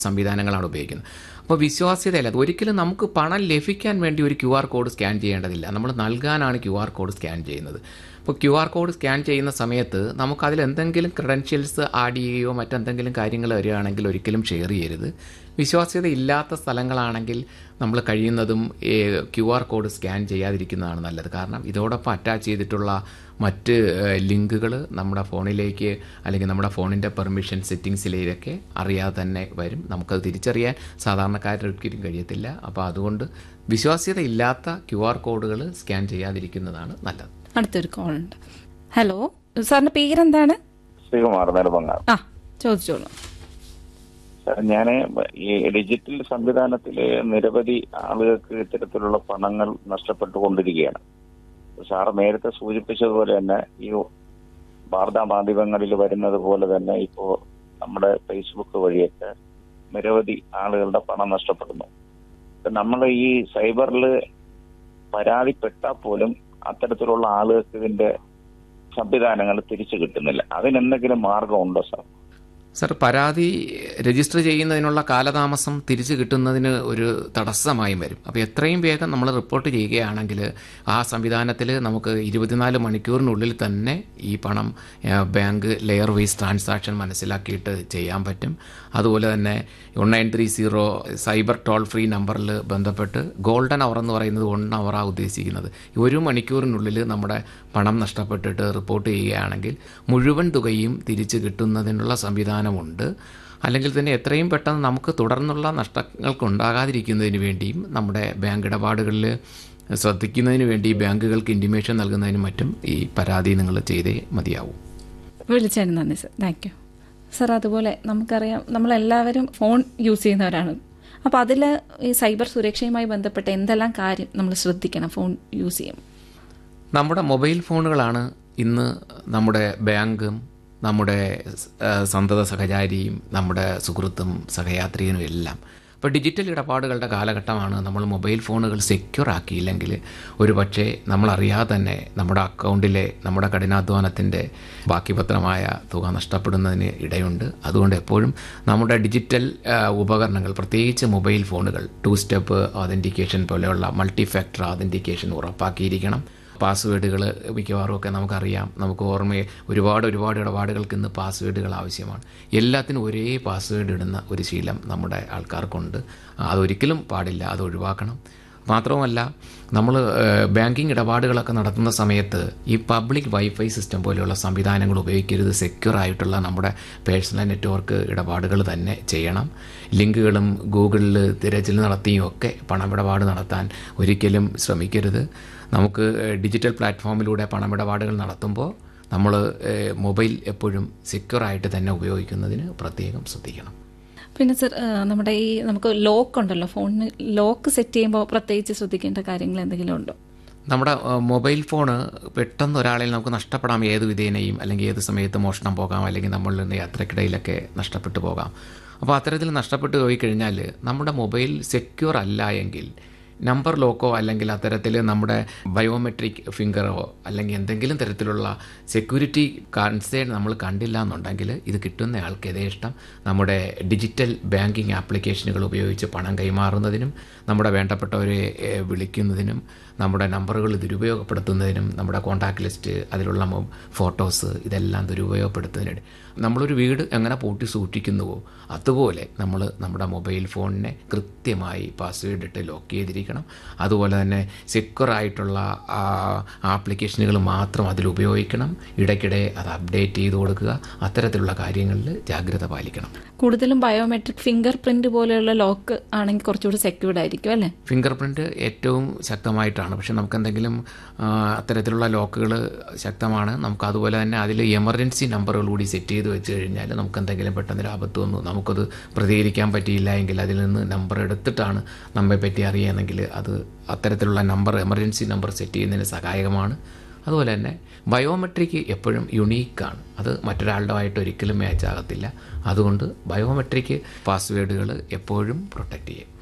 സംവിധാനങ്ങളാണ് ഉപയോഗിക്കുന്നത് അപ്പോൾ വിശ്വാസ്യതയല്ല അത് ഒരിക്കലും നമുക്ക് പണം ലഭിക്കാൻ വേണ്ടി ഒരു ക്യു ആർ കോഡ് സ്കാൻ ചെയ്യേണ്ടതില്ല നമ്മൾ നൽകാനാണ് ക്യു ആർ കോഡ് സ്കാൻ ചെയ്യുന്നത് അപ്പോൾ ക്യു ആർ കോഡ് സ്കാൻ ചെയ്യുന്ന സമയത്ത് നമുക്ക് അതിൽ എന്തെങ്കിലും ക്രെഡൻഷ്യൽസ് ആഡ് ചെയ്യുകയോ മറ്റെന്തെങ്കിലും കാര്യങ്ങൾ വരികയാണെങ്കിൽ ഒരിക്കലും ഷെയർ ചെയ്യരുത് വിശ്വാസ്യത ഇല്ലാത്ത സ്ഥലങ്ങളാണെങ്കിൽ നമ്മൾ കഴിയുന്നതും ക്യു ആർ കോഡ് സ്കാൻ ചെയ്യാതിരിക്കുന്നതാണ് നല്ലത് കാരണം ഇതോടൊപ്പം അറ്റാച്ച് ചെയ്തിട്ടുള്ള മറ്റ് ലിങ്കുകൾ നമ്മുടെ ഫോണിലേക്ക് അല്ലെങ്കിൽ നമ്മുടെ ഫോണിൻ്റെ പെർമിഷൻ സെറ്റിങ്സിലേക്ക് അറിയാതെ തന്നെ വരും നമുക്കത് തിരിച്ചറിയാൻ സാധാരണക്കാരൊരിക്കലും കഴിയത്തില്ല അപ്പോൾ അതുകൊണ്ട് വിശ്വാസ്യത ഇല്ലാത്ത ക്യു ആർ കോഡുകൾ സ്കാൻ ചെയ്യാതിരിക്കുന്നതാണ് നല്ലത് അടുത്തൊരു കോൾ ഉണ്ട് ഹലോ സാറിന്റെ പേരെന്താണ് ശ്രീകുമാർ നെടുമങ്ങാട് ആ ചോദിച്ചോളൂ ഞാൻ ഈ ഡിജിറ്റൽ സംവിധാനത്തിൽ നിരവധി ആളുകൾക്ക് ഇത്തരത്തിലുള്ള പണങ്ങൾ നഷ്ടപ്പെട്ടുകൊണ്ടിരിക്കുകയാണ് സാറ് നേരത്തെ സൂചിപ്പിച്ചതുപോലെ തന്നെ ഈ വാർത്താ മാധ്യമങ്ങളിൽ വരുന്നത് പോലെ തന്നെ ഇപ്പോ നമ്മുടെ ഫേസ്ബുക്ക് വഴിയൊക്കെ നിരവധി ആളുകളുടെ പണം നഷ്ടപ്പെടുന്നു നമ്മൾ ഈ സൈബറിൽ പരാതിപ്പെട്ടാൽ പോലും അത്തരത്തിലുള്ള ആളുകൾക്ക് ഇതിന്റെ സംവിധാനങ്ങൾ തിരിച്ചു കിട്ടുന്നില്ല അതിനെന്തെങ്കിലും മാർഗമുണ്ടോ സാർ സർ പരാതി രജിസ്റ്റർ ചെയ്യുന്നതിനുള്ള കാലതാമസം തിരിച്ചു കിട്ടുന്നതിന് ഒരു തടസ്സമായും വരും അപ്പോൾ എത്രയും വേഗം നമ്മൾ റിപ്പോർട്ട് ചെയ്യുകയാണെങ്കിൽ ആ സംവിധാനത്തിൽ നമുക്ക് ഇരുപത്തിനാല് മണിക്കൂറിനുള്ളിൽ തന്നെ ഈ പണം ബാങ്ക് ലെയർ വൈസ് ട്രാൻസാക്ഷൻ മനസ്സിലാക്കിയിട്ട് ചെയ്യാൻ പറ്റും അതുപോലെ തന്നെ one nine three zero cyber toll free നമ്പറിൽ ബന്ധപ്പെട്ട് ഗോൾഡൻ അവർ എന്ന് പറയുന്നത് വൺ അവറാണ് ഉദ്ദേശിക്കുന്നത് ഒരു മണിക്കൂറിനുള്ളിൽ നമ്മുടെ പണം നഷ്ടപ്പെട്ടിട്ട് റിപ്പോർട്ട് ചെയ്യുകയാണെങ്കിൽ മുഴുവൻ തുകയും തിരിച്ചു കിട്ടുന്നതിനുള്ള സംവിധാനമുണ്ട് അല്ലെങ്കിൽ തന്നെ എത്രയും പെട്ടെന്ന് നമുക്ക് തുടർന്നുള്ള നഷ്ടങ്ങൾക്ക് ഉണ്ടാകാതിരിക്കുന്നതിന് വേണ്ടിയും നമ്മുടെ ബാങ്ക് ഇടപാടുകളിൽ ശ്രദ്ധിക്കുന്നതിന് വേണ്ടി ബാങ്കുകൾക്ക് ഇൻറ്റിമേഷൻ നൽകുന്നതിനും മറ്റും ഈ പരാതി നിങ്ങൾ ചെയ്തേ മതിയാവും വിളിച്ചതിന് നന്ദി സർ താങ്ക് യു സർ അതുപോലെ നമുക്കറിയാം നമ്മളെല്ലാവരും ഫോൺ യൂസ് ചെയ്യുന്നവരാണ് അപ്പോൾ അതിൽ ഈ സൈബർ സുരക്ഷയുമായി ബന്ധപ്പെട്ട എന്തെല്ലാം കാര്യം നമ്മൾ ശ്രദ്ധിക്കണം ഫോൺ യൂസ് ചെയ്യും നമ്മുടെ മൊബൈൽ ഫോണുകളാണ് ഇന്ന് നമ്മുടെ ബാങ്കും നമ്മുടെ സന്തത സഹചാരിയും നമ്മുടെ സുഹൃത്തും സഹയാത്രികനും എല്ലാം ഇപ്പോൾ ഡിജിറ്റൽ ഇടപാടുകളുടെ കാലഘട്ടമാണ് നമ്മൾ മൊബൈൽ ഫോണുകൾ സെക്യൂർ ആക്കിയില്ലെങ്കിൽ ഒരു പക്ഷേ നമ്മളറിയാതെ തന്നെ നമ്മുടെ അക്കൗണ്ടിലെ നമ്മുടെ കഠിനാധ്വാനത്തിൻ്റെ ബാക്കി പത്രമായ തുക നഷ്ടപ്പെടുന്നതിന് ഇടയുണ്ട് അതുകൊണ്ട് എപ്പോഴും നമ്മുടെ ഡിജിറ്റൽ ഉപകരണങ്ങൾ പ്രത്യേകിച്ച് മൊബൈൽ ഫോണുകൾ ടു സ്റ്റെപ്പ് ഒതൻറ്റിക്കേഷൻ പോലെയുള്ള മൾട്ടി ഫാക്ടർ ഒതൻറ്റിക്കേഷൻ ഉറപ്പാക്കിയിരിക്കണം പാസ്വേഡുകൾ മിക്കവാറും ഒക്കെ നമുക്കറിയാം നമുക്ക് ഓർമ്മയെ ഒരുപാട് ഒരുപാട് ഇടപാടുകൾക്ക് ഇന്ന് പാസ്വേഡുകൾ ആവശ്യമാണ് എല്ലാത്തിനും ഒരേ പാസ്വേഡ് ഇടുന്ന ഒരു ശീലം നമ്മുടെ ആൾക്കാർക്കുണ്ട് അതൊരിക്കലും പാടില്ല അത് ഒഴിവാക്കണം മാത്രവുമല്ല നമ്മൾ ബാങ്കിങ് ഇടപാടുകളൊക്കെ നടത്തുന്ന സമയത്ത് ഈ പബ്ലിക് വൈഫൈ സിസ്റ്റം പോലെയുള്ള സംവിധാനങ്ങൾ ഉപയോഗിക്കരുത് സെക്യൂർ ആയിട്ടുള്ള നമ്മുടെ പേഴ്സണൽ നെറ്റ്വർക്ക് ഇടപാടുകൾ തന്നെ ചെയ്യണം ലിങ്കുകളും ഗൂഗിളിൽ തിരച്ചിൽ നടത്തിയും ഒക്കെ പണമിടപാട് നടത്താൻ ഒരിക്കലും ശ്രമിക്കരുത് നമുക്ക് ഡിജിറ്റൽ പ്ലാറ്റ്ഫോമിലൂടെ പണമിടപാടുകൾ നടത്തുമ്പോൾ നമ്മൾ മൊബൈൽ എപ്പോഴും സെക്യൂർ ആയിട്ട് തന്നെ ഉപയോഗിക്കുന്നതിന് പ്രത്യേകം ശ്രദ്ധിക്കണം പിന്നെ സർ നമ്മുടെ ഈ നമുക്ക് ലോക്ക് ഉണ്ടല്ലോ ഫോണിന് ലോക്ക് സെറ്റ് ചെയ്യുമ്പോൾ പ്രത്യേകിച്ച് ശ്രദ്ധിക്കേണ്ട കാര്യങ്ങൾ എന്തെങ്കിലും ഉണ്ടോ നമ്മുടെ മൊബൈൽ ഫോണ് പെട്ടെന്ന് ഒരാളിൽ നമുക്ക് നഷ്ടപ്പെടാം ഏത് വിധേനയും അല്ലെങ്കിൽ ഏത് സമയത്ത് മോഷണം പോകാം അല്ലെങ്കിൽ നമ്മളുടെ യാത്രക്കിടയിലൊക്കെ നഷ്ടപ്പെട്ടു പോകാം അപ്പോൾ അത്തരത്തിൽ നഷ്ടപ്പെട്ടു പോയി കഴിഞ്ഞാൽ നമ്മുടെ മൊബൈൽ സെക്യൂർ അല്ല എങ്കിൽ നമ്പർ ലോക്കോ അല്ലെങ്കിൽ അത്തരത്തിൽ നമ്മുടെ ബയോമെട്രിക് ഫിംഗറോ അല്ലെങ്കിൽ എന്തെങ്കിലും തരത്തിലുള്ള സെക്യൂരിറ്റി കൺസേൺ നമ്മൾ കണ്ടില്ല എന്നുണ്ടെങ്കിൽ ഇത് കിട്ടുന്ന ആൾക്ക് യഥേഷ്ടം നമ്മുടെ ഡിജിറ്റൽ ബാങ്കിങ് ആപ്ലിക്കേഷനുകൾ ഉപയോഗിച്ച് പണം കൈമാറുന്നതിനും നമ്മുടെ വേണ്ടപ്പെട്ടവരെ വിളിക്കുന്നതിനും നമ്മുടെ നമ്പറുകൾ ദുരുപയോഗപ്പെടുത്തുന്നതിനും നമ്മുടെ കോൺടാക്ട് ലിസ്റ്റ് അതിലുള്ള ഫോട്ടോസ് ഇതെല്ലാം ദുരുപയോഗപ്പെടുത്തുന്നതിന് നമ്മളൊരു വീട് എങ്ങനെ പൂട്ടി സൂക്ഷിക്കുന്നുവോ അതുപോലെ നമ്മൾ നമ്മുടെ മൊബൈൽ ഫോണിനെ കൃത്യമായി പാസ്വേഡ് ഇട്ട് ലോക്ക് ചെയ്തിരിക്കണം അതുപോലെ തന്നെ സെക്യൂർ ആയിട്ടുള്ള ആപ്ലിക്കേഷനുകൾ മാത്രം അതിൽ ഉപയോഗിക്കണം ഇടയ്ക്കിടെ അത് അപ്ഡേറ്റ് ചെയ്ത് കൊടുക്കുക അത്തരത്തിലുള്ള കാര്യങ്ങളിൽ ജാഗ്രത പാലിക്കണം കൂടുതലും ബയോമെട്രിക് ഫിംഗർ പ്രിന്റ് പോലെയുള്ള ലോക്ക് ആണെങ്കിൽ കുറച്ചുകൂടി സെക്യൂർഡ് ആയിരിക്കും അല്ലേ ഫിംഗർ പ്രിന്റ് ഏറ്റവും ശക്തമായിട്ടാണ് പക്ഷെ നമുക്ക് എന്തെങ്കിലും അത്തരത്തിലുള്ള ലോക്കുകൾ ശക്തമാണ് നമുക്ക് അതുപോലെ തന്നെ അതിൽ എമർജൻസി നമ്പറുകൾ കൂടി സെറ്റ് ചെയ്ത് വെച്ച് കഴിഞ്ഞാൽ നമുക്ക് എന്തെങ്കിലും പെട്ടെന്ന് ആപത്ത് വന്നു നമുക്കത് പ്രതികരിക്കാൻ പറ്റിയില്ല എങ്കിൽ അതിൽ നിന്ന് നമ്പർ എടുത്തിട്ടാണ് നമ്മെ പറ്റി അറിയുകയാണെങ്കിൽ അത് അത്തരത്തിലുള്ള നമ്പർ എമർജൻസി നമ്പർ സെറ്റ് ചെയ്യുന്നതിന് സഹായകമാണ് അതുപോലെ തന്നെ ബയോമെട്രിക് എപ്പോഴും യുണീക്കാണ് അത് മറ്റൊരാളുടെ ആയിട്ട് ഒരിക്കലും മാച്ച് ആകത്തില്ല അതുകൊണ്ട് ബയോമെട്രിക് പാസ്വേഡുകൾ എപ്പോഴും പ്രൊട്ടക്റ്റ് ചെയ്യും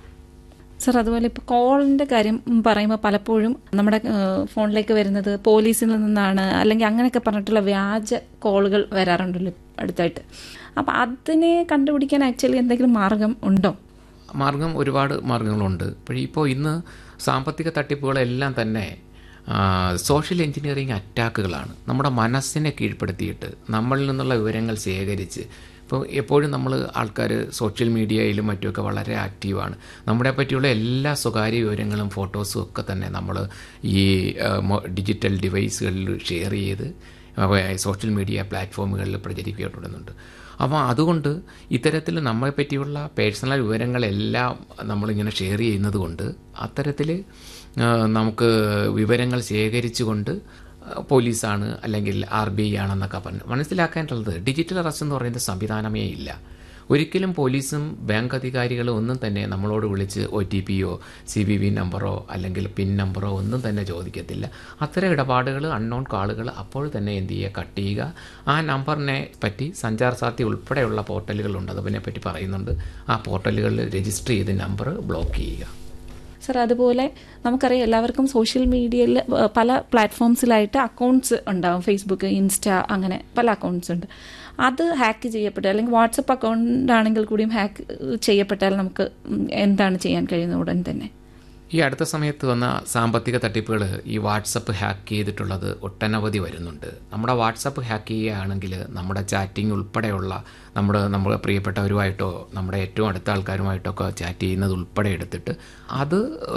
സർ അതുപോലെ ഇപ്പോൾ കോളിന്റെ കാര്യം പറയുമ്പോൾ പലപ്പോഴും നമ്മുടെ ഫോണിലേക്ക് വരുന്നത് പോലീസിൽ നിന്നാണ് അല്ലെങ്കിൽ അങ്ങനെയൊക്കെ പറഞ്ഞിട്ടുള്ള വ്യാജ കോളുകൾ വരാറുണ്ടല്ലോ അടുത്തായിട്ട് അപ്പം അതിനെ കണ്ടുപിടിക്കാൻ ആക്ച്വലി എന്തെങ്കിലും മാർഗം ഉണ്ടോ മാർഗം ഒരുപാട് മാർഗങ്ങളുണ്ട് പക്ഷേ ഇപ്പോൾ ഇന്ന് സാമ്പത്തിക തട്ടിപ്പുകളെല്ലാം തന്നെ ആ, സോഷ്യൽ എഞ്ചിനീയറിംഗ് അറ്റാക്കുകളാണ് നമ്മുടെ മനസ്സിനെ കീഴ്പ്പെടുത്തിയിട്ട് നമ്മളിൽ നിന്നുള്ള വിവരങ്ങൾ ശേഖരിച്ച് ഇപ്പോൾ എപ്പോഴും നമ്മൾ ആൾക്കാർ സോഷ്യൽ മീഡിയയിലും മറ്റുമൊക്കെ വളരെ ആക്റ്റീവാണ് നമ്മളെ പറ്റിയുള്ള എല്ലാ സ്വകാര്യ വിവരങ്ങളും ഫോട്ടോസും ഒക്കെ തന്നെ നമ്മൾ ഈ ആ, മൊ- ഡിജിറ്റൽ ഡിവൈസുകളിൽ ഷെയർ ചെയ്ത് അവ- സോഷ്യൽ മീഡിയ പ്ലാറ്റ്ഫോമുകളിൽ പ്രചരിക്കപ്പെടുന്നുണ്ട് അപ്പോൾ അതുകൊണ്ട് ഇത്തരത്തിൽ നമ്മളെ പറ്റിയുള്ള പേഴ്സണൽ വിവരങ്ങളെല്ലാം നമ്മളിങ്ങനെ ഷെയർ ചെയ്യുന്നത് കൊണ്ട് അത്തരത്തിൽ ആ, നമുക്ക് വിവരങ്ങൾ ശേഖരിച്ചുകൊണ്ട് ആ, പോലീസാണ് അല്ലെങ്കിൽ ആർ ബി ഐ ആണെന്നൊക്കെ പറഞ്ഞ് മനസ്സിലാക്കാനുള്ളത് ഡിജിറ്റൽ അറസ്റ്റ് എന്ന് പറയുന്ന സംവിധാനമേ ഇല്ല ഒരിക്കലും പോലീസും ബാങ്ക് അധികാരികളും ഒന്നും തന്നെ നമ്മളോട് വിളിച്ച് ഒ ടി പിയോ സി ബി വി നമ്പറോ അല്ലെങ്കിൽ പിൻ നമ്പറോ ഒന്നും തന്നെ ചോദിക്കത്തില്ല അത്തരം ഇടപാടുകൾ അൺനോൺ കാളുകൾ അപ്പോൾ തന്നെ എന്ത് ചെയ്യുക കട്ട് ചെയ്യുക ആ നമ്പറിനെ പറ്റി സഞ്ചാർ സാധ്യത ഉൾപ്പെടെയുള്ള പോർട്ടലുകളുണ്ട് അതിനെ പറ്റി പറയുന്നുണ്ട് ആ പോർട്ടലുകളിൽ രജിസ്റ്റർ ചെയ്ത് നമ്പർ ബ്ലോക്ക് ചെയ്യുക സർ അതുപോലെ നമുക്കറിയാം എല്ലാവർക്കും സോഷ്യൽ മീഡിയയിൽ പല പ്ലാറ്റ്ഫോംസിലായിട്ട് അക്കൗണ്ട്സ് ഉണ്ടാവും ഫേസ്ബുക്ക് ഇൻസ്റ്റ അങ്ങനെ പല അക്കൗണ്ട്സ് ഉണ്ട് അത് ഹാക്ക് ചെയ്യപ്പെട്ട അല്ലെങ്കിൽ വാട്സപ്പ് അക്കൗണ്ട് ആണെങ്കിൽ കൂടിയും ഹാക്ക് ചെയ്യപ്പെട്ടാൽ നമുക്ക് ഉം, എന്താണ് ചെയ്യാൻ കഴിയുന്നത് ഉടൻ തന്നെ ഈ അടുത്ത സമയത്ത് വന്ന സാമ്പത്തിക തട്ടിപ്പുകൾ ഈ വാട്സപ്പ് ഹാക്ക് ചെയ്തിട്ടുള്ളത് ഒട്ടനവധി വരുന്നുണ്ട് നമ്മുടെ വാട്സപ്പ് ഹാക്ക് ചെയ്യുകയാണെങ്കിൽ നമ്മുടെ ചാറ്റിംഗ് ഉൾപ്പെടെയുള്ള നമ്മുടെ നമ്മുടെ പ്രിയപ്പെട്ടവരുമായിട്ടോ നമ്മുടെ ഏറ്റവും അടുത്ത ആൾക്കാരുമായിട്ടോ ഒക്കെ ചാറ്റ് ചെയ്യുന്നത് ഉൾപ്പെടെ എടുത്തിട്ട് അത്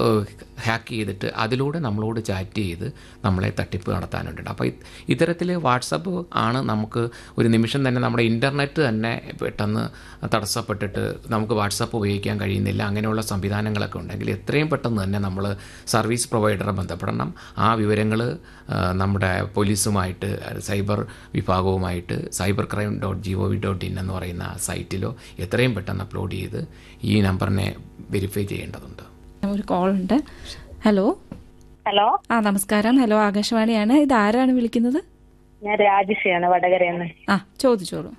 ഹാക്ക് ചെയ്തിട്ട് അതിലൂടെ നമ്മളോട് ചാറ്റ് ചെയ്ത് നമ്മളെ തട്ടിപ്പ് നടത്താനുണ്ട് അപ്പോൾ ഇത്തരത്തിൽ വാട്സപ്പ് ആണ് നമുക്ക് ഒരു നിമിഷം തന്നെ നമ്മുടെ ഇൻ്റർനെറ്റ് തന്നെ പെട്ടെന്ന് തടസ്സപ്പെട്ടിട്ട് നമുക്ക് വാട്സപ്പ് ഉപയോഗിക്കാൻ കഴിയുന്നില്ല അങ്ങനെയുള്ള സംവിധാനങ്ങളൊക്കെ ഉണ്ടെങ്കിൽ എത്രയും പെട്ടെന്ന് തന്നെ നമ്മൾ സർവീസ് പ്രൊവൈഡറെ ബന്ധപ്പെടണം ആ വിവരങ്ങൾ നമ്മുടെ പോലീസുമായിട്ട് സൈബർ വിഭാഗവുമായിട്ട് cyber crime dot G O V dot in എന്ന് പറയുന്ന സൈറ്റിലോ എത്രയും പെട്ടെന്ന് അപ്ലോഡ് ചെയ്ത് ഈ നമ്പറിനെ വെരിഫൈ ചെയ്യേണ്ടതുണ്ട് ഒരു കോൾ ഉണ്ട് ഹലോ ഹലോ ആ നമസ്കാരം ഹലോ ആകാശവാണിയാണ് ഇത് ആരാണ് വിളിക്കുന്നത് ഞാൻ രാജശ്രീയാണ് വടകരയെന്ന് ആ ചോദിച്ചോളൂ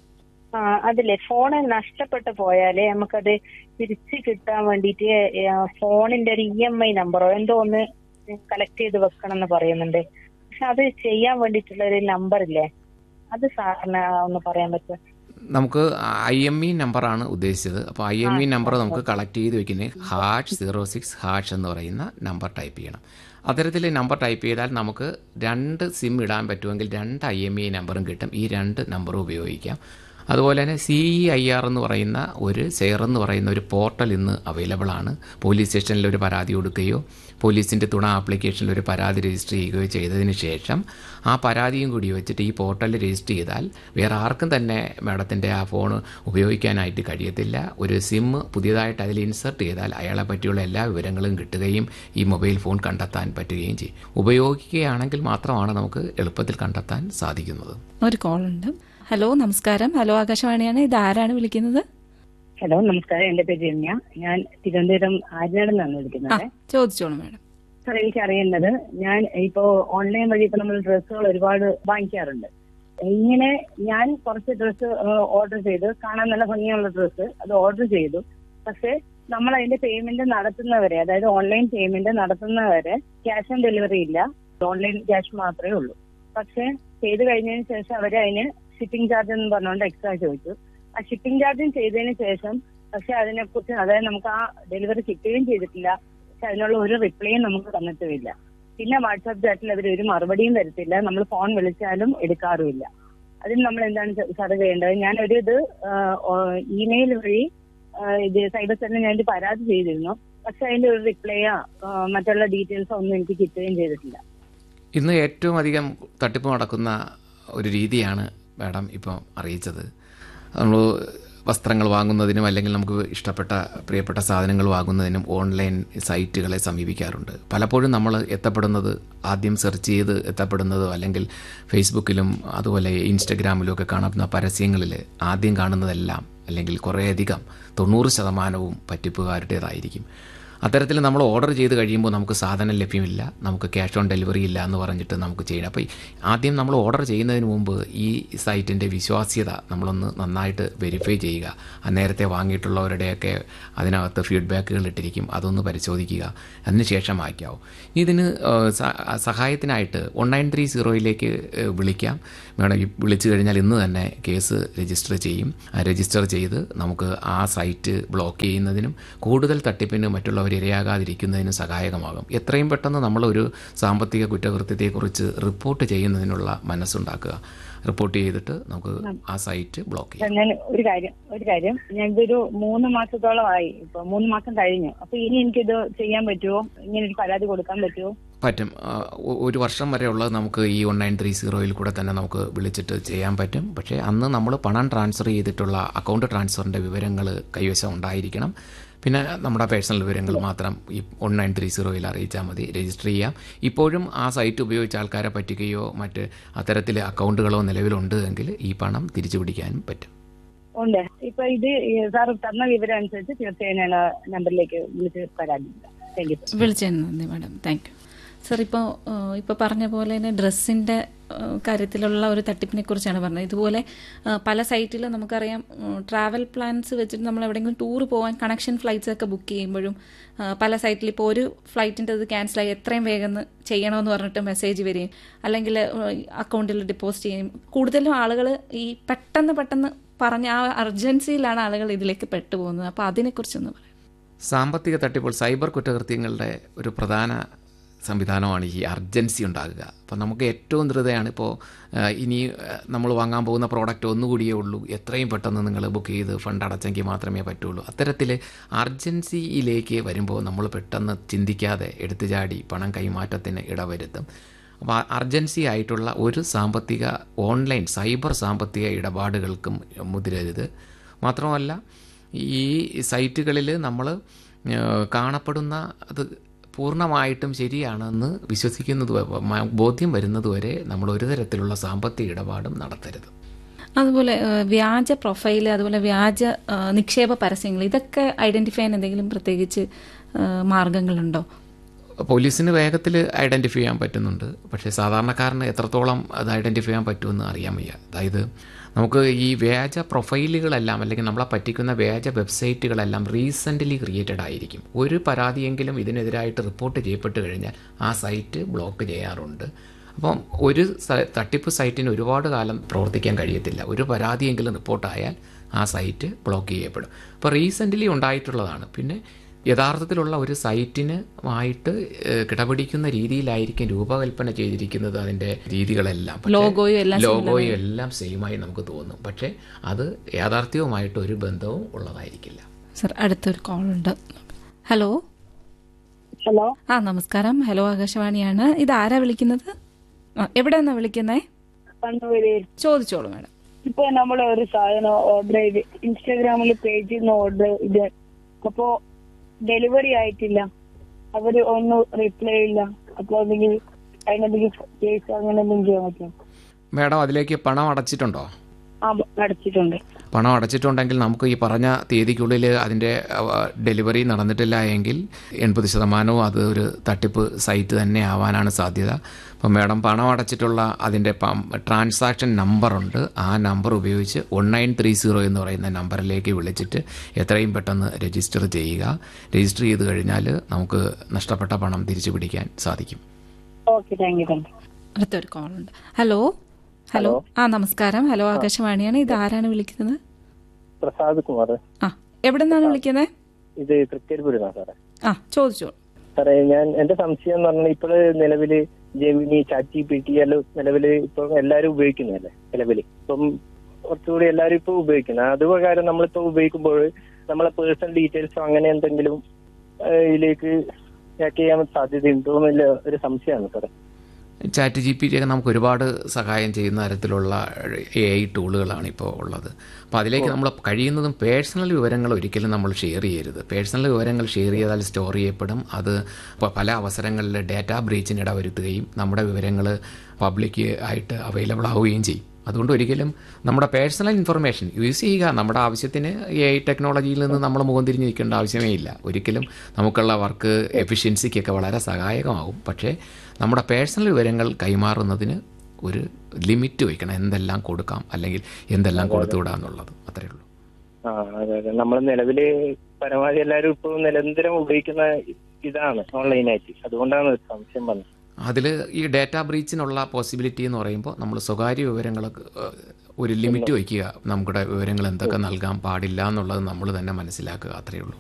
ആ അതില്ലേ ഫോണ് നഷ്ടപ്പെട്ടു പോയാല് നമുക്കത് തിരിച്ചു കിട്ടാൻ വേണ്ടിയിട്ട് ഫോണിന്റെ ഒരു ഇ എം ഐ നമ്പറോ എന്തോ ഒന്ന് കളക്ട് ചെയ്ത് വെക്കണം എന്ന് പറയുന്നുണ്ട് പക്ഷെ അത് ചെയ്യാൻ വേണ്ടിയിട്ടുള്ള ഒരു നമ്പർ ഇല്ലേ അത് സാറിന് ഒന്ന് പറയാൻ പറ്റുമോ നമുക്ക് ഐ എം ഇ നമ്പറാണ് ഉദ്ദേശിച്ചത് അപ്പോൾ ഐ എം ഇ നമ്പർ നമുക്ക് കളക്ട് ചെയ്ത് വെക്കുന്നത് ഹാഷ് സീറോ സിക്സ് ഹാഷ് എന്ന് പറയുന്ന നമ്പർ ടൈപ്പ് ചെയ്യണം അത്തരത്തിൽ നമ്പർ ടൈപ്പ് ചെയ്താൽ നമുക്ക് രണ്ട് സിം ഇടാൻ പറ്റുമെങ്കിൽ രണ്ട് ഐ എം ഇ നമ്പറും കിട്ടും ഈ രണ്ട് നമ്പറും ഉപയോഗിക്കാം അതുപോലെ തന്നെ സി ഇ ഐ ആർ എന്ന് പറയുന്ന ഒരു സെയർ എന്ന് പറയുന്ന ഒരു പോർട്ടൽ ഇന്ന് അവൈലബിൾ ആണ് പോലീസ് സ്റ്റേഷനിൽ ഒരു പരാതി കൊടുക്കുകയോ പോലീസിൻ്റെ തുണ ആപ്ലിക്കേഷനിൽ ഒരു പരാതി രജിസ്റ്റർ ചെയ്യുകയോ ചെയ്തതിന് ശേഷം ആ പരാതിയും കൂടി വെച്ചിട്ട് ഈ പോർട്ടലിൽ രജിസ്റ്റർ ചെയ്താൽ വേറെ ആർക്കും തന്നെ മാഡത്തിൻ്റെ ആ ഫോൺ ഉപയോഗിക്കാനായിട്ട് കഴിയത്തില്ല ഒരു സിം പുതിയതായിട്ട് അതിൽ ഇൻസർട്ട് ചെയ്താൽ അയാളെ പറ്റിയുള്ള എല്ലാ വിവരങ്ങളും കിട്ടുകയും ഈ മൊബൈൽ ഫോൺ കണ്ടെത്താൻ പറ്റുകയും ചെയ്യും ഉപയോഗിക്കുകയാണെങ്കിൽ മാത്രമാണ് നമുക്ക് എളുപ്പത്തിൽ കണ്ടെത്താൻ സാധിക്കുന്നത് ഒരു കോൾ ഉണ്ട് ഹലോ നമസ്കാരം ഹലോ ആകാശവാണിയാണ് ഇത് ആരാണ് വിളിക്കുന്നത് ഹലോ നമസ്കാരം എന്റെ പേര് രമ്യ ഞാൻ തിരുവനന്തപുരം ആര്യനാട് നിന്നാണ് ആ വിളിക്കുന്നത് ചോദിച്ചോളൂ മാഡം സാർ എനിക്ക് അറിയേണ്ടത് ഞാൻ ഇപ്പോ ഓൺലൈൻ വഴി ഇപ്പൊ നമ്മൾ ഡ്രസ്സുകൾ ഒരുപാട് വാങ്ങിക്കാറുണ്ട് ഇങ്ങനെ ഞാൻ കുറച്ച് ഡ്രസ്സ് ഓർഡർ ചെയ്ത് കാണാൻ നല്ല ഭംഗിയുള്ള ഡ്രസ്സ് അത് ഓർഡർ ചെയ്തു പക്ഷെ നമ്മൾ അതിന്റെ പേയ്മെന്റ് നടത്തുന്നവരെ അതായത് ഓൺലൈൻ പേയ്മെന്റ് നടത്തുന്നവരെ ക്യാഷ് ഓൺ ഡെലിവറി ഇല്ല ഓൺലൈൻ ക്യാഷ് മാത്രമേ ഉള്ളൂ പക്ഷെ ചെയ്ത് കഴിഞ്ഞതിന് ശേഷം അവർ അതിന് ഷിപ്പിംഗ് ചാർജ് എന്ന് പറഞ്ഞുകൊണ്ട് എക്സ്ട്രാ ചോദിച്ചു ആ ഷിപ്പിംഗ് ചാർജും ചെയ്തതിന് ശേഷം പക്ഷെ അതിനെക്കുറിച്ച് അതായത് നമുക്ക് ആ ഡെലിവറി കിട്ടുകയും ചെയ്തിട്ടില്ല പക്ഷെ അതിനുള്ള ഒരു റിപ്ലൈയും നമുക്ക് തന്നിട്ടുമില്ല പിന്നെ വാട്സാപ്പ് ചാറ്റിൽ അവർ ഒരു മറുപടിയും തരത്തില്ല നമ്മൾ ഫോൺ വിളിച്ചാലും എടുക്കാറുമില്ല അതിന് നമ്മൾ എന്താണ് സാർ ചെയ്യേണ്ടത് ഞാൻ ഒരു ഇത് ഇമെയിൽ വഴി ആ, ഇത് സൈബർ സെല്ലിന് ഞാൻ ഒരു പരാതി ചെയ്തിരുന്നു പക്ഷെ അതിന്റെ ഒരു റിപ്ലൈയോ മറ്റുള്ള ഡീറ്റെയിൽസോ ഒന്നും എനിക്ക് കിട്ടുകയും ചെയ്തിട്ടില്ല ഇന്ന് ഏറ്റവും അധികം തട്ടിപ്പ് നടക്കുന്ന ഒരു രീതിയാണ് മാഡം ഇപ്പം അറിയിച്ചത് നമ്മൾ വസ്ത്രങ്ങൾ വാങ്ങുന്നതിനും അല്ലെങ്കിൽ നമുക്ക് ഇഷ്ടപ്പെട്ട പ്രിയപ്പെട്ട സാധനങ്ങൾ വാങ്ങുന്നതിനും ഓൺലൈൻ സൈറ്റുകളെ സമീപിക്കാറുണ്ട് പലപ്പോഴും നമ്മൾ എത്തപ്പെടുന്നത് ആദ്യം സെർച്ച് ചെയ്ത് എത്തപ്പെടുന്നതോ അല്ലെങ്കിൽ ഫേസ്ബുക്കിലും അതുപോലെ ഇൻസ്റ്റഗ്രാമിലും ഒക്കെ കാണുന്ന പരസ്യങ്ങളിൽ ആദ്യം കാണുന്നതെല്ലാം അല്ലെങ്കിൽ കുറേയധികം തൊണ്ണൂറ് ശതമാനവും പറ്റിപ്പുകാരുടേതായിരിക്കും അത്തരത്തിൽ നമ്മൾ ഓർഡർ ചെയ്ത് കഴിയുമ്പോൾ നമുക്ക് സാധനം ലഭ്യമില്ല നമുക്ക് ക്യാഷ് ഓൺ ഡെലിവറി ഇല്ല എന്ന് പറഞ്ഞിട്ട് നമുക്ക് ചെയ്യണം അപ്പോൾ ഈ ആദ്യം നമ്മൾ ഓർഡർ ചെയ്യുന്നതിന് മുമ്പ് ഈ സൈറ്റിൻ്റെ വിശ്വാസ്യത നമ്മളൊന്ന് നന്നായിട്ട് വെരിഫൈ ചെയ്യുക ആ നേരത്തെ വാങ്ങിയിട്ടുള്ളവരുടെയൊക്കെ അതിനകത്ത് ഫീഡ്ബാക്കുകൾ ഇട്ടിരിക്കും അതൊന്ന് പരിശോധിക്കുക അതിനുശേഷം വായിക്കാവും ഇതിന് ഏഹ്, സ- സഹായത്തിനായിട്ട് വൺ നയൻ ത്രീ സീറോയിലേക്ക് വിളിക്കാം വേണമെങ്കിൽ വിളിച്ചു കഴിഞ്ഞാൽ ഇന്ന് തന്നെ കേസ് രജിസ്റ്റർ ചെയ്യും ആ രജിസ്റ്റർ ചെയ്ത് നമുക്ക് ആ സൈറ്റ് ബ്ലോക്ക് ചെയ്യുന്നതിനും കൂടുതൽ തട്ടിപ്പിന് മറ്റുള്ളവർ ഇരയാകാതിരിക്കുന്നതിനും സഹായകമാകും എത്രയും പെട്ടെന്ന് നമ്മളൊരു സാമ്പത്തിക കുറ്റകൃത്യത്തെക്കുറിച്ച് റിപ്പോർട്ട് ചെയ്യുന്നതിനുള്ള മനസ്സുണ്ടാക്കുക റിപ്പോർട്ട് ചെയ്തിട്ട് നമുക്ക് ആ സൈറ്റ് ബ്ലോക്ക് ചെയ്യാം ഞാൻ ഒരു കാര്യം ഒരു കാര്യം ഞാൻ ഇതൊരു മൂന്ന് മാസത്തോളമായി ഇപ്പൊ മൂന്ന് മാസം കഴിഞ്ഞു അപ്പൊ ഇനി എനിക്കിത് ചെയ്യാൻ പറ്റുമോ ഇങ്ങനെ ഒരു പരാതി കൊടുക്കാൻ പറ്റുമോ പറ്റും ആ, ഒ- ഒരു വർഷം വരെ ഉള്ളത് നമുക്ക് ഈ വൺ നയൻ ത്രീ സീറോയിൽ കൂടെ തന്നെ നമുക്ക് വിളിച്ചിട്ട് ചെയ്യാൻ പറ്റും പക്ഷേ അന്ന് നമ്മൾ പണം ട്രാൻസ്ഫർ ചെയ്തിട്ടുള്ള അക്കൗണ്ട് ട്രാൻസ്ഫറിൻ്റെ വിവരങ്ങൾ കൈവശം ഉണ്ടായിരിക്കണം പിന്നെ നമ്മുടെ പേഴ്സണൽ വിവരങ്ങൾ മാത്രം ഈ വൺ നയൻ ത്രീ സീറോയിൽ അറിയിച്ചാൽ മതി രജിസ്റ്റർ ചെയ്യാം ഇപ്പോഴും ആ സൈറ്റ് ഉപയോഗിച്ച് ആൾക്കാരെ പറ്റിക്കുകയോ മറ്റ് അത്തരത്തിൽ അക്കൗണ്ടുകളോ നിലവിലുണ്ട് എങ്കിൽ ഈ പണം തിരിച്ചു പിടിക്കാനും പറ്റും ഉണ്ട് ഇപ്പൊ ഇത് സാർ തന്ന വിവരം അനുസരിച്ച് തീർച്ചയായും ഞാൻ ആ നമ്പറിലേക്ക് വിളിച്ച് പരാതി താങ്ക് യു വിളിച്ചതിന് നന്ദി മാഡം താങ്ക് യു സർ ഇപ്പോൾ ഇപ്പോൾ പറഞ്ഞ പോലെ തന്നെ ഡ്രസ്സിൻ്റെ കാര്യത്തിലുള്ള ഒരു തട്ടിപ്പിനെ കുറിച്ചാണ് പറഞ്ഞത് ഇതുപോലെ ആ, പല സൈറ്റിലും നമുക്കറിയാം ട്രാവൽ പ്ലാൻസ് വെച്ചിട്ട് നമ്മൾ എവിടെയെങ്കിലും ടൂർ പോകാൻ കണക്ഷൻ ഫ്ലൈറ്റ്സ് ഒക്കെ ബുക്ക് ചെയ്യുമ്പോഴും ആ, പല സൈറ്റിൽ ഇപ്പോൾ ഒരു ഫ്ലൈറ്റിൻ്റെ ഇത് ക്യാൻസലായി എത്രയും വേഗം ചെയ്യണമെന്ന് പറഞ്ഞിട്ട് മെസ്സേജ് വരികയും അല്ലെങ്കിൽ അക്കൗണ്ടിൽ ഡെപ്പോസിറ്റ് ചെയ്യും കൂടുതലും ആളുകൾ ഈ പെട്ടെന്ന് പെട്ടെന്ന് പറഞ്ഞ ആ അർജൻസിയിലാണ് ആളുകൾ ഇതിലേക്ക് പെട്ടുപോകുന്നത് അപ്പോൾ അതിനെക്കുറിച്ചൊന്ന് പറയാം സാമ്പത്തിക തട്ടിപ്പോൾ സൈബർ കുറ്റകൃത്യങ്ങളുടെ ഒരു പ്രധാന സംവിധാനമാണ് ഈ അർജൻസി ഉണ്ടാകുക അപ്പോൾ നമുക്ക് ഏറ്റവും ധൃതയാണ് ഇപ്പോൾ ഇനി നമ്മൾ വാങ്ങാൻ പോകുന്ന പ്രോഡക്റ്റ് ഒന്നുകൂടിയേ ഉള്ളൂ എത്രയും പെട്ടെന്ന് നിങ്ങൾ ബുക്ക് ചെയ്ത് ഫണ്ട് അടച്ചെങ്കിൽ മാത്രമേ പറ്റുള്ളൂ അത്തരത്തിൽ അർജൻസിയിലേക്ക് വരുമ്പോൾ നമ്മൾ പെട്ടെന്ന് ചിന്തിക്കാതെ എടുത്തു ചാടി പണം കൈമാറ്റത്തിന് ഇടവരുത്തും അപ്പോൾ അർജൻസി ആയിട്ടുള്ള ഒരു സാമ്പത്തിക ഓൺലൈൻ സൈബർ സാമ്പത്തിക ഇടപാടുകൾക്കും മുതിരരുത് മാത്രമല്ല ഈ സൈറ്റുകളിൽ നമ്മൾ കാണപ്പെടുന്ന അത് പൂർണ്ണമായിട്ടും ശരിയാണെന്ന് വിശ്വസിക്കുന്നത് വ- മ- ബോധ്യം വരുന്നതുവരെ നമ്മൾ ഒരു തരത്തിലുള്ള സാമ്പത്തിക ഇടപാടും നടത്തരുത് അതുപോലെ ഏഹ്, വ്യാജ പ്രൊഫൈൽ അതുപോലെ വ്യാജ ഏഹ്, നിക്ഷേപ പരസ്യങ്ങൾ ഇതൊക്കെ ഐഡന്റിഫൈ ചെയ്യാൻ എന്തെങ്കിലും പ്രത്യേകിച്ച് ഏഹ്, മാർഗങ്ങളുണ്ടോ പോലീസിന് വേഗത്തിൽ ഐഡൻറ്റിഫൈ ചെയ്യാൻ പറ്റുന്നുണ്ട് പക്ഷേ സാധാരണക്കാരന് എത്രത്തോളം അത് ഐഡൻറ്റിഫൈ ചെയ്യാൻ പറ്റുമെന്ന് അറിയാൻ വയ്യ അതായത് നമുക്ക് ഈ വ്യാജ പ്രൊഫൈലുകളെല്ലാം അല്ലെങ്കിൽ നമ്മളെ പറ്റിക്കുന്ന വ്യാജ വെബ്സൈറ്റുകളെല്ലാം റീസെൻ്റ്ലി ക്രിയേറ്റഡ് ആയിരിക്കും ഒരു പരാതിയെങ്കിലും ഇതിനെതിരായിട്ട് റിപ്പോർട്ട് ചെയ്യപ്പെട്ട് കഴിഞ്ഞാൽ ആ സൈറ്റ് ബ്ലോക്ക് ചെയ്യാറുണ്ട് അപ്പം ഒരു സ- തട്ടിപ്പ് സൈറ്റിന് ഒരുപാട് കാലം പ്രവർത്തിക്കാൻ കഴിയത്തില്ല ഒരു പരാതിയെങ്കിലും റിപ്പോർട്ടായാൽ ആ സൈറ്റ് ബ്ലോക്ക് ചെയ്യപ്പെടും അപ്പോൾ റീസെൻ്റ്ലി ഉണ്ടായിട്ടുള്ളതാണ് പിന്നെ യഥാർത്ഥത്തിലുള്ള ഒരു സൈറ്റിന് ആയിട്ട് ഏഹ്, കിടപിടിക്കുന്ന രീതിയിലായിരിക്കും രൂപകൽപ്പന ചെയ്തിരിക്കുന്നത് അതിൻ്റെ രീതികളെല്ലാം പക്ഷേ ലോഗോയും എല്ലാം ലോഗോയും എല്ലാം സെയിമായി നമുക്ക് തോന്നും പക്ഷേ അത് യാഥാർത്ഥ്യവുമായിട്ട് ഒരു ബന്ധവും ഉള്ളതായിരിക്കില്ല സർ അടുത്തൊരു കോൾ ഉണ്ട് ഹലോ ഹലോ ആ നമസ്കാരം ഹലോ ആകാശവാണിയാണ് ഇത് ആരാ വിളിക്കുന്നത് ആ എവിടെ നിന്നാ വിളിക്കുന്നേ കണ്ണൂര് ചോദിച്ചോളൂ മാഡം ഇപ്പൊ നമ്മൾ ഒരു സാധനം ഓർഡർ ചെയ്ത് ഇൻസ്റ്റാഗ്രാമിൽ പേജിൽ നിന്ന് ഓർഡർ ഇത് അപ്പോ ഡെലിവറി ആയിട്ടില്ല അവര് ഒന്നും റിപ്ലൈ ഇല്ല അപ്പൊ എന്തെങ്കിലും അതിനെന്തെങ്കിലും കേസ് അങ്ങനെ എന്തെങ്കിലും ചെയ്യാൻ പറ്റുമോ മാഡം അതിലേക്ക് പണം അടച്ചിട്ടുണ്ടോ ആ അടച്ചിട്ടുണ്ട് പണം അടച്ചിട്ടുണ്ടെങ്കിൽ നമുക്ക് ഈ പറഞ്ഞ തീയതിക്കുള്ളിൽ അതിൻ്റെ ഡെലിവറി നടന്നിട്ടില്ല എങ്കിൽ എൺപത് ശതമാനവും അത് ഒരു തട്ടിപ്പ് സൈറ്റ് തന്നെ ആവാനാണ് സാധ്യത അപ്പം മാഡം പണം അടച്ചിട്ടുള്ള അതിൻ്റെ ട്രാൻസാക്ഷൻ നമ്പറുണ്ട് ആ നമ്പർ ഉപയോഗിച്ച് വൺ നയൻ ത്രീ സീറോ എന്ന് പറയുന്ന നമ്പറിലേക്ക് വിളിച്ചിട്ട് എത്രയും പെട്ടെന്ന് രജിസ്റ്റർ ചെയ്യുക രജിസ്റ്റർ ചെയ്ത് കഴിഞ്ഞാൽ നമുക്ക് നഷ്ടപ്പെട്ട പണം തിരിച്ചു പിടിക്കാൻ സാധിക്കും okay thank you thank you അടുത്തൊരു കോൾ ഉണ്ട് ഹലോ ഹലോ ആ നമസ്കാരം ഹലോ ആകാശവാണിയാണ് ഇത് ആരാണ് വിളിക്കുന്നത് പ്രസാദ് കുമാർ ആ എവിടെ നിന്നാണ് വിളിക്കുന്നത് ഇത് തൃക്കരിപ്പൂരിന്നാണ് സാറേ ആ ചോദിച്ചോളൂ സാറേ ഞാൻ എന്റെ സംശയം എന്ന് പറഞ്ഞാൽ ഇപ്പോൾ നിലവില് ജെമിനി ചാറ്റി പി ടി എല്ലാം നിലവില് ഇപ്പം എല്ലാരും ഉപയോഗിക്കുന്നതല്ലേ നിലവില് ഇപ്പം കുറച്ചുകൂടി എല്ലാരും ഇപ്പൊ ഉപയോഗിക്കുന്നത് അത് പ്രകാരം നമ്മളിപ്പോ ഉപയോഗിക്കുമ്പോൾ നമ്മളെ പേഴ്സണൽ ഡീറ്റെയിൽസോ അങ്ങനെ എന്തെങ്കിലും ഏഹ്, ഇതിലേക്ക് ഹാക്ക് ചെയ്യാൻ സാധ്യതയുണ്ടോ എന്നുള്ള ഒരു സംശയമാണ് സാറേ ചാറ്റ് ജി പി ടി ഒക്കെ നമുക്ക് ഒരുപാട് സഹായം ചെയ്യുന്ന തരത്തിലുള്ള എ ഐ ടൂളുകളാണ് ഇപ്പോൾ ഉള്ളത് അപ്പോൾ അതിലേക്ക് നമ്മൾ കഴിയുന്നതും പേഴ്സണൽ വിവരങ്ങൾ ഒരിക്കലും നമ്മൾ ഷെയർ ചെയ്യരുത് പേഴ്സണൽ വിവരങ്ങൾ ഷെയർ ചെയ്താൽ സ്റ്റോർ ചെയ്യപ്പെടും അത് പ- പല അവസരങ്ങളിൽ ഡാറ്റാ ബ്രീച്ചിന് ഇടവരുത്തുകയും നമ്മുടെ വിവരങ്ങൾ പബ്ലിക് ആയിട്ട് അവൈലബിൾ ആവുകയും ചെയ്യും അതുകൊണ്ട് ഒരിക്കലും നമ്മുടെ പേഴ്സണൽ ഇൻഫർമേഷൻ യൂസ് ചെയ്യുക നമ്മുടെ ആവശ്യത്തിന് എ ഐ ടെക്നോളജിയിൽ നിന്ന് നമ്മൾ മുഖം തിരിഞ്ഞ് നിൽക്കേണ്ട ആവശ്യമേ ഇല്ല ഒരിക്കലും നമുക്കുള്ള വർക്ക് എഫിഷ്യൻസിക്കൊക്കെ വളരെ സഹായകമാവും പക്ഷേ നമ്മുടെ പേഴ്സണൽ വിവരങ്ങൾ കൈമാറുന്നതിന് ഒരു ലിമിറ്റ് വയ്ക്കണം എന്തെല്ലാം കൊടുക്കാം അല്ലെങ്കിൽ എന്തെല്ലാം കൊടുത്തുവിടാം എന്നുള്ളത് അത്രയേ ഉള്ളൂ ആ അതെ അതെ നമ്മൾ നിലവില് പരമാവധി എല്ലാവരും ഇപ്പൊ നിരന്തരം ഉപയോഗിക്കുന്ന ഇതാണ് ഓൺലൈനായിട്ട് അതുകൊണ്ടാണ് ഒരു സംശയം വന്നത് അതിൽ ഈ ഡാറ്റ ബ്രീച്ചിനുള്ള പോസിബിലിറ്റി എന്ന് പറയുമ്പോൾ നമ്മൾ സ്വകാര്യ വിവരങ്ങളൊക്കെ ഏഹ്, ഒരു ലിമിറ്റ് വയ്ക്കുക നമ്മുടെ വിവരങ്ങൾ എന്തൊക്കെ നൽകാൻ പാടില്ല എന്നുള്ളത് നമ്മൾ തന്നെ മനസ്സിലാക്കുക അത്രയേ ഉള്ളൂ